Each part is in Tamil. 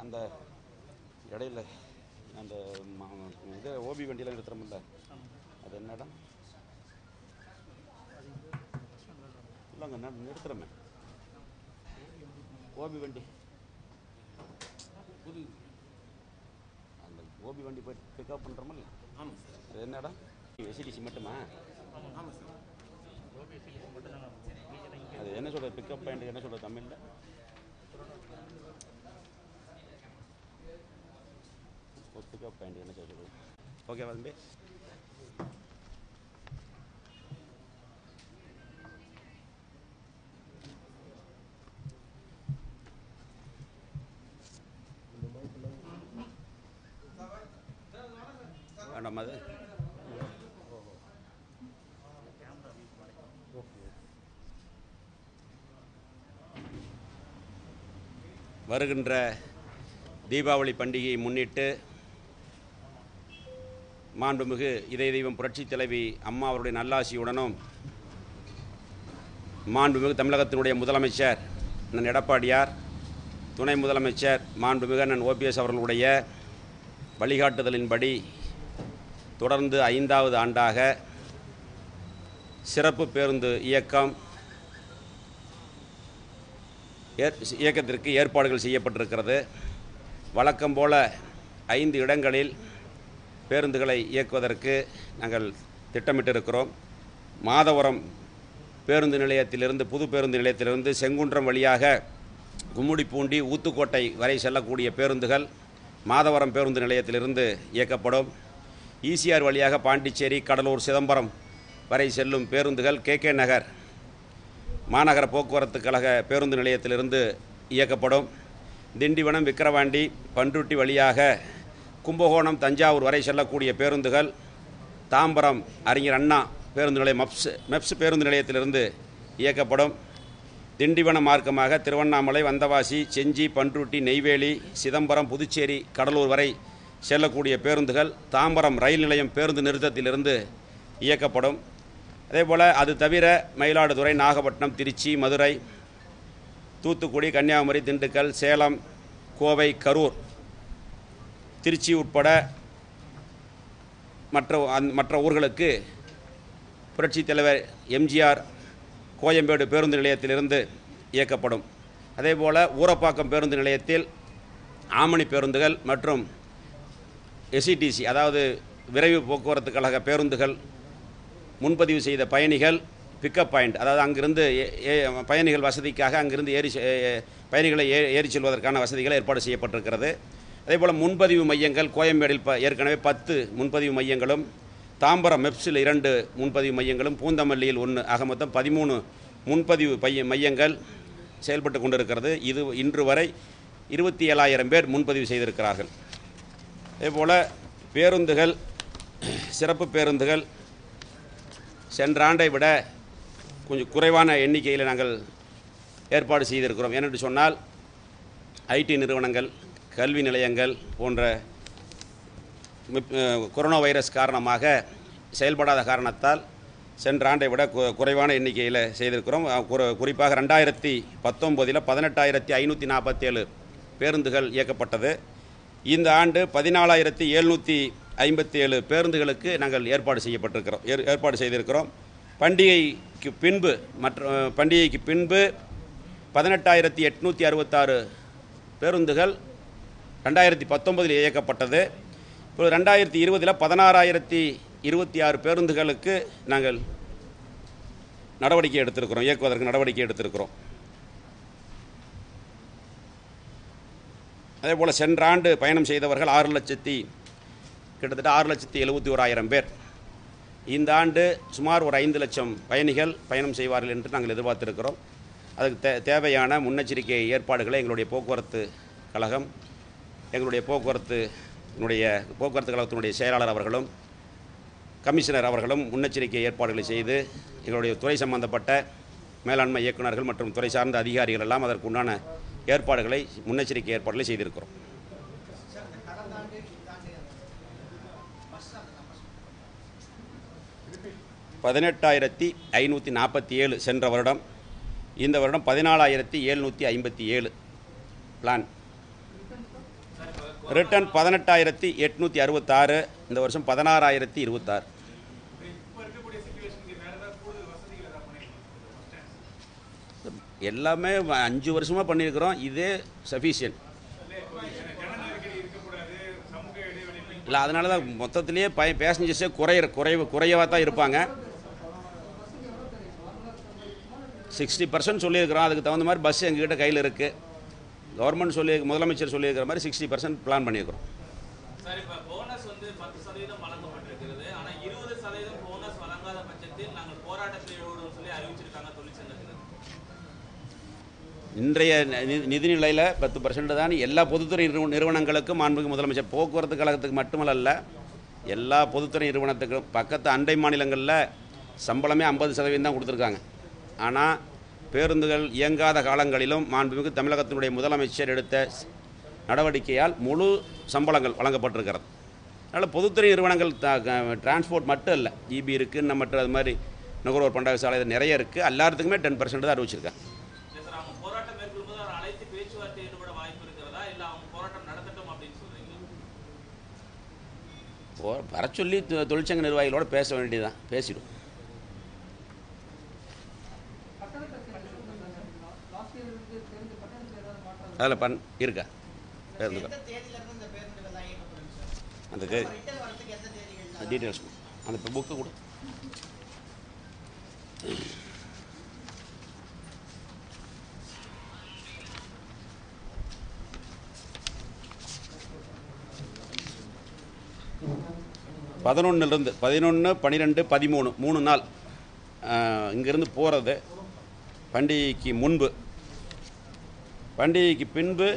அந்த இடையில அந்த ம- இது ஓபி வண்டியெலாம் நிறுத்துறோம்ல அது என்ன இடம் இல்லைங்க நான் நிறுத்துறோமே ஓபி வண்டி புது அந்த ஓபி வண்டி போய் பிக்கப் பண்ணுறோமில்ல ஆமாம் சார் அது என்ன இடம் எசிடிசி மட்டுமா ஆமாம் சார் அது என்ன சொல்கிறது பிக்கப் பாயிண்ட் என்ன சொல்கிறது தமிழில் ஒரு பிக்கப் பாயிண்ட் என்ன சொல்கிறது ஓகேவா தம்பி வேண்டாமா அது வருகின்ற தீபாவளி பண்டிகையை முன்னிட்டு மாண்புமிகு இதய தெய்வம் புரட்சித் தலைவி அம்மா அவருடைய நல்லாசியுடனும் மாண்புமிகு தமிழகத்தினுடைய முதலமைச்சர் அண்ணன் எடப்பாடியார் துணை முதலமைச்சர் மாண்புமிகு அண்ணன் ஓபிஎஸ் அவர்களுடைய வழிகாட்டுதலின்படி தொடர்ந்து ஐந்தாவது ஆண்டாக சிறப்பு பேருந்து இயக்கம் ஏற் இயக்கத்திற்கு ஏற்பாடுகள் செய்யப்பட்டிருக்கிறது வழக்கம் போல ஐந்து இடங்களில் பேருந்துகளை இயக்குவதற்கு நாங்கள் திட்டமிட்டிருக்கிறோம் மாதவரம் பேருந்து நிலையத்திலிருந்து புது பேருந்து நிலையத்திலிருந்து செங்குன்றம் வழியாக கும்முடிப்பூண்டி ஊத்துக்கோட்டை வரை செல்லக்கூடிய பேருந்துகள் மாதவரம் பேருந்து நிலையத்திலிருந்து இயக்கப்படும் ஈசிஆர் வழியாக பாண்டிச்சேரி கடலூர் சிதம்பரம் வரை செல்லும் பேருந்துகள் கே கே நகர் மாநகர போக்குவரத்து கழக பேருந்து நிலையத்திலிருந்து இயக்கப்படும் திண்டிவனம் விக்கிரவாண்டி பன்ருட்டி வழியாக கும்பகோணம் தஞ்சாவூர் வரை செல்லக்கூடிய பேருந்துகள் தாம்பரம் அறிஞர் அண்ணா பேருந்து நிலையம் மப்ஸ் மெப்ஸ் பேருந்து நிலையத்திலிருந்து இயக்கப்படும் திண்டிவனம் மார்க்கமாக திருவண்ணாமலை வந்தவாசி செஞ்சி பன்ருட்டி நெய்வேலி சிதம்பரம் புதுச்சேரி கடலூர் வரை செல்லக்கூடிய பேருந்துகள் தாம்பரம் ரயில் நிலையம் பேருந்து நிறுத்தத்திலிருந்து இயக்கப்படும் அதேபோல் அது தவிர மயிலாடுதுறை நாகப்பட்டினம் திருச்சி மதுரை தூத்துக்குடி கன்னியாகுமரி திண்டுக்கல் சேலம் கோவை கரூர் திருச்சி உட்பட மற்ற அந் மற்ற ஊர்களுக்கு புரட்சித் தலைவர் எம்ஜிஆர் கோயம்பேடு பேருந்து நிலையத்திலிருந்து இயக்கப்படும் அதேபோல் ஊரப்பாக்கம் பேருந்து நிலையத்தில் ஆமணி பேருந்துகள் மற்றும் எஸ்இடிசி அதாவது விரைவு போக்குவரத்து கழக பேருந்துகள் முன்பதிவு செய்த பயணிகள் பிக்கப் பாயிண்ட் அதாவது அங்கிருந்து ஏ- ஏ- பயணிகள் வசதிக்காக அங்கிருந்து ஏறி செ- ஏ- பயணிகளை ஏ ஏறி செல்வதற்கான வசதிகள் ஏற்பாடு செய்யப்பட்டிருக்கிறது அதேபோல் முன்பதிவு மையங்கள் கோயம்பேடில் ப ஏற்கனவே பத்து முன்பதிவு மையங்களும் தாம்பரம் மெப்ஸில் இரண்டு முன்பதிவு மையங்களும் பூந்தமல்லியில் ஒன்று ஆக மொத்தம் பதிமூணு முன்பதிவு பைய மையங்கள் செயல்பட்டு கொண்டிருக்கிறது இது இன்று வரை இருபத்தி ஏழாயிரம் பேர் முன்பதிவு செய்திருக்கிறார்கள் அதேபோல் பேருந்துகள் சிறப்பு பேருந்துகள் சென்ற ஆண்டை விட கொஞ்சம் குறைவான எண்ணிக்கையில் நாங்கள் ஏற்பாடு செய்திருக்கிறோம் ஏனென்று சொன்னால் ஐடி நிறுவனங்கள் கல்வி நிலையங்கள் போன்ற மிப்- அஹ், கொரோனா வைரஸ் காரணமாக செயல்படாத காரணத்தால் சென்ற ஆண்டை விட கு- குறைவான எண்ணிக்கையில் செய்திருக்கிறோம் அஹ், குறி- குறிப்பாக ரெண்டாயிரத்தி பத்தொம்போதில் பதினெட்டாயிரத்தி ஐநூற்றி நாற்பத்தேழு பேருந்துகள் இயக்கப்பட்டது இந்த ஆண்டு பதினாலாயிரத்தி எழுநூற்றி ஐம்பத்தி ஏழு பேருந்துகளுக்கு நாங்கள் ஏற்பாடு செய்யப்பட்டிருக்கிறோம் ஏற்- ஏற்பாடு செய்திருக்கிறோம் பண்டிகைக்கு பின்பு மற்ற அஹ், பண்டிகைக்கு பின்பு பதினெட்டாயிரத்தி எட்நூற்றி அறுபத்தாறு பேருந்துகள் ரெண்டாயிரத்தி பத்தொன்பதில் இயக்கப்பட்டது இப்போ ரெண்டாயிரத்தி இருபதில் பதினாறாயிரத்தி இருபத்தி ஆறு பேருந்துகளுக்கு நாங்கள் நடவடிக்கை எடுத்திருக்கிறோம் இயக்குவதற்கு நடவடிக்கை எடுத்திருக்கிறோம் அதே போல் சென்ற ஆண்டு பயணம் செய்தவர்கள் ஆறு லட்சத்தி கிட்டத்தட்ட ஆறு லட்சத்தி எழுபத்தி ஓராயிரம் பேர் இந்த ஆண்டு சுமார் ஒரு ஐந்து லட்சம் பயணிகள் பயணம் செய்வார்கள் என்று நாங்கள் எதிர்பார்த்திருக்கிறோம் அதுக்கு தே தேவையான முன்னெச்சரிக்கை ஏற்பாடுகளை எங்களுடைய போக்குவரத்து கழகம் எங்களுடைய போக்குவரத்துனுடைய போக்குவரத்து கழகத்தினுடைய செயலாளர் அவர்களும் கமிஷனர் அவர்களும் முன்னெச்சரிக்கை ஏற்பாடுகளை செய்து எங்களுடைய துறை சம்பந்தப்பட்ட மேலாண்மை இயக்குநர்கள் மற்றும் துறை சார்ந்த அதிகாரிகள் எல்லாம் அதற்கு உண்டான ஏற்பாடுகளை முன்னெச்சரிக்கை ஏற்பாடுகளை செய்திருக்கிறோம் பதினெட்டாயிரத்தி ஐநூற்றி நாற்பத்தி ஏழு சென்ற வருடம் இந்த வருடம் பதினாலாயிரத்தி எழுநூற்றி ஐம்பத்தி ஏழு பிளான் ரிட்டர்ன் பதினெட்டாயிரத்தி எட்நூற்றி அறுபத்தாறு இந்த வருஷம் பதினாறாயிரத்தி இருபத்தாறு எல்லாமே வ- அஞ்சு வருஷமாக பண்ணியிருக்கிறோம் இதே சஃபிஷியன்ட் இல்லை அதனால தான் மொத்தத்திலேயே பய பேசஞ்சர்ஸே குறையிற குறைவு குறையவாக தான் இருப்பாங்க சிக்ஸ்டி பர்சன்ட் சொல்லியிருக்கிறோம் அதுக்கு தகுந்த மாதிரி பஸ் எங்ககிட்ட கையில் இருக்குது கவர்மெண்ட் சொல்லி முதலமைச்சர் சொல்லியிருக்கிற மாதிரி சிக்ஸ்டி பர்சன்ட் பிளான் பண்ணியிருக்கிறோம் சார் இப்ப போனஸ் வந்து பத்து சதவீதம் வழங்கப்பட்டிருக்கிறது ஆனா இருபது சதவீதம் போனஸ் வழங்காத பட்சத்தில் நாங்கள் போராட்டத்தில் ஈடுபடுவோம் சொல்லி அறிவிச்சிருக்காங்க தொழிற்சங்கத்தினர் இன்றைய நி- நிதி நிலையில் பத்து பர்சன்ட் தான் எல்லா பொதுத்துறை நிறுவ- நிறுவனங்களுக்கும் மாண்புமிகு முதலமைச்சர் போக்குவரத்து கழகத்துக்கு மட்டுமல்ல எல்லா பொதுத்துறை நிறுவனத்துக்கும் பக்கத்து அண்டை மாநிலங்களில் சம்பளமே ஐம்பது சதவீதம் தான் கொடுத்துருக்காங்க ஆனால் பேருந்துகள் இயங்காத காலங்களிலும் மாண்புமிகு தமிழகத்தினுடைய முதலமைச்சர் எடுத்த ஸ்- நடவடிக்கையால் முழு சம்பளங்கள் வழங்கப்பட்டிருக்கிறது அதனால் பொதுத்துறை நிறுவனங்கள் டிரான்ஸ்போர்ட் மட்டும் இல்லை இபி இருக்குது நம்ம மற்ற அது மாதிரி நுகர்வோர் பண்டக சாலை இது நிறைய இருக்குது எல்லாத்துக்குமே டென் பர்சன்ட் தான் அறிவிச்சிருக்காங்க இல்ல சார் அவங்க போராட்டம் மேற்கொள்ளும்போது அவர் அழைத்து பேச்சுவார்த்தை ஈடுபட வாய்ப்பு இருக்கிறதா இல்ல அவங்க போராட்டம் நடத்தட்டும் அப்படின்னு சொல்றீங்க ஓ வர சொல்லி தொ- தொழிற்சங்க நிர்வாகிகளோட பேச வேண்டியதுதான் பேசிடும் அதில் பண் இருக்கா பேருந்து எந்த தேதியில இருந்து இந்த பேருந்துகள் எல்லாம் இயக்கப்படும் சார் அந்த ரிட்டர்ன் வரதுக்கு எந்த தேதிகள் டீட்டெயில்ஸ் அந்த புக்கு கொடு பதினொன்னுலேருந்து பதினொன்று பன்னிரெண்டு பதிமூணு மூணு நாள் ஆஹ், இங்கிருந்து போகிறது பண்டிகைக்கு முன்பு பண்டிகைக்கு பின்பு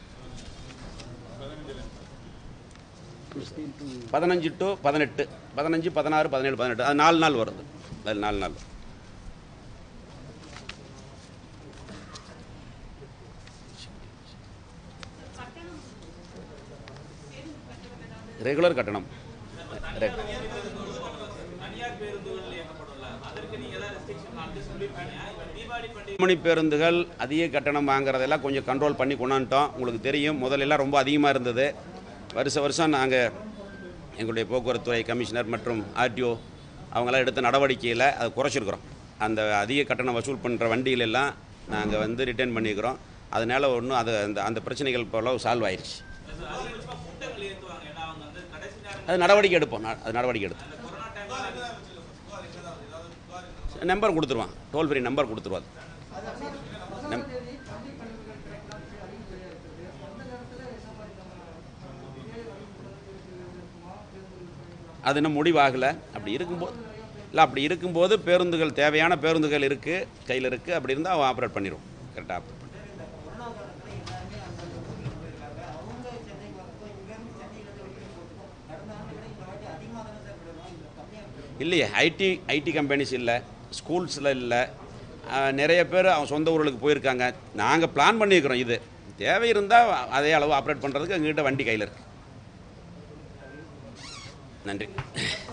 பதினஞ்சு டு பதினெட்டு பதினஞ்சு பதினாறு பதினேழு பதினெட்டு அது நாலு நாள் வருது அது நாலு நாள் ரெகுலர் கட்டணம் ரெ- தனியார் பேருந்துகள் இயக்கப்படும்ல அதற்கு நீங்க ஏதாவது ரெஸ்ட்ரிக்ஷன் ஆல்ரெடி சொல்லியிருக்கீங்க இப்ப தீபாவளி பண்டிகை மணி பேருந்துகள் அதிக கட்டணம் வாங்குறதெல்லாம் கொஞ்சம் கண்ட்ரோல் பண்ணி கொண்டாந்துட்டோம் உங்களுக்கு தெரியும் முதல்ல எல்லாம் ரொம்ப அதிகமாக இருந்தது வருஷ வருஷம் நாங்கள் எங்களுடைய போக்குவரத்துறை கமிஷனர் மற்றும் ஆர்டிஓ அவங்களாம் எடுத்த நடவடிக்கையில் அதை குறைச்சிருக்கிறோம் அந்த அதிக கட்டணம் வசூல் பண்ணுற வண்டிகள் எல்லாம் நாங்கள் வந்து ரிட்டர்ன் பண்ணிக்கிறோம் அதனால் ஒன்றும் அது அந்த அந்த பிரச்சனைகள் போல சால்வ் ஆயிடுச்சு அதிகபட்சமா கூட்டங்கள் ஏற்றுவாங்க ஏன்னா அவங்க வந்து கடைசி நேரம் அது நடவடிக்கை எடுப்போம் நா- அது நடவடிக்கை எடுப்போம் அந்த கொரோனா டைம்ல நம்பர் கொடுத்துருவான் டோல் ஃப்ரீ நம்பர் கொடுத்துருவாது நம் அது இன்னும் முடிவாகலை அப்படி இருக்கும்போது இல்லை அப்படி இருக்கும்போது பேருந்துகள் தேவையான பேருந்துகள் இருக்குது கையில் இருக்குது அப்படி இருந்தால் அவன் ஆப்ரேட் பண்ணிடுவோம் கரெக்டாக ஆப்ரேட் பண்ணி இல்லையே ஐடி ஐடி கம்பெனிஸ் இல்லை ஸ்கூல்ஸில் இல்லை அஹ், நிறைய பேர் அவன் சொந்த ஊர்களுக்கு போயிருக்காங்க நாங்கள் பிளான் பண்ணியிருக்கிறோம் இது தேவை இருந்தால் அதே அளவு ஆப்ரேட் பண்ணுறதுக்கு எங்ககிட்ட வண்டி கையில் இருக்கு நன்றி